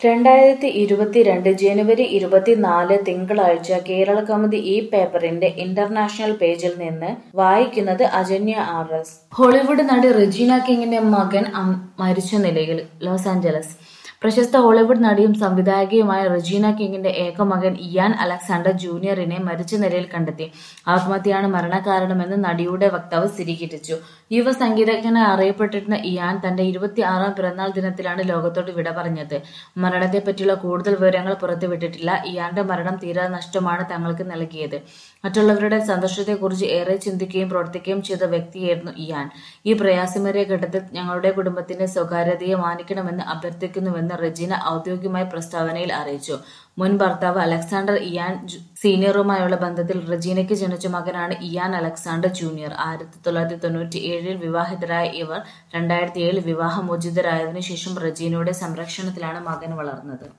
രണ്ടായിരത്തി ഇരുപത്തിരണ്ട് ജനുവരി ഇരുപത്തിനാല് തിങ്കളാഴ്ച കേരളകൗമുദി ഈ പേപ്പറിന്റെ ഇന്റർനാഷണൽ പേജിൽ നിന്ന് വായിക്കുന്നത് അജന്യ ആർ എസ് ഹോളിവുഡ് നടി റെജീന കിങ്ങിന്റെ മകൻ അം- മരിച്ച നിലയിൽ ലോസ് ആഞ്ചലസ് പ്രശസ്ത ഹോളിവുഡ് നടിയും സംവിധായകയുമായ റെജീന കിങ്ങിന്റെ ഏക മകൻ ഇയാൻ അലക്സാണ്ടർ ജൂനിയറിനെ മരിച്ച നിലയിൽ കണ്ടെത്തി ആത്മഹത്യയാണ് മരണകാരണമെന്ന് നടിയുടെ വക്താവ് സ്ഥിരീകരിച്ചു യുവ സംഗീതജ്ഞനായി അറിയപ്പെട്ടിരുന്ന ഇയാൻ തന്റെ ഇരുപത്തിയാറാം പിറന്നാൾ ദിനത്തിലാണ് ലോകത്തോട് വിട പറഞ്ഞത് മരണത്തെപ്പറ്റിയുള്ള കൂടുതൽ വിവരങ്ങൾ പുറത്തുവിട്ടിട്ടില്ല ഇയാന്റെ മരണം തീരാ നഷ്ടമാണ് തങ്ങൾക്ക് നൽകിയത് മറ്റുള്ളവരുടെ സന്തോഷത്തെക്കുറിച്ച് ഏറെ ചിന്തിക്കുകയും പ്രവർത്തിക്കുകയും ചെയ്ത വ്യക്തിയായിരുന്നു ഇയാൻ ഈ പ്രയാസമേറിയ ഘട്ടത്തിൽ ഞങ്ങളുടെ കുടുംബത്തിന്റെ സ്വകാര്യതയെ മാനിക്കണമെന്ന് അഭ്യർത്ഥിക്കുന്നുവെന്ന് റെജീന ഔദ്യോഗികമായ പ്രസ്താവനയിൽ അറിയിച്ചു മുൻ ഭർത്താവ് അലക്സാണ്ടർ ഇയാൻ ജു- സീനിയറുമായുള്ള ബന്ധത്തിൽ റെജീനയ്ക്ക് ജനിച്ച മകനാണ് ഇയാൻ അലക്സാണ്ടർ ജൂനിയർ ആയിരത്തി തൊള്ളായിരത്തി തൊണ്ണൂറ്റി ഏഴിൽ വിവാഹിതരായ ഇവർ രണ്ടായിരത്തി ഏഴിൽ വിവാഹമോചിതരായതിനു ശേഷം റെജീനയുടെ സംരക്ഷണത്തിലാണ് മകൻ വളർന്നത്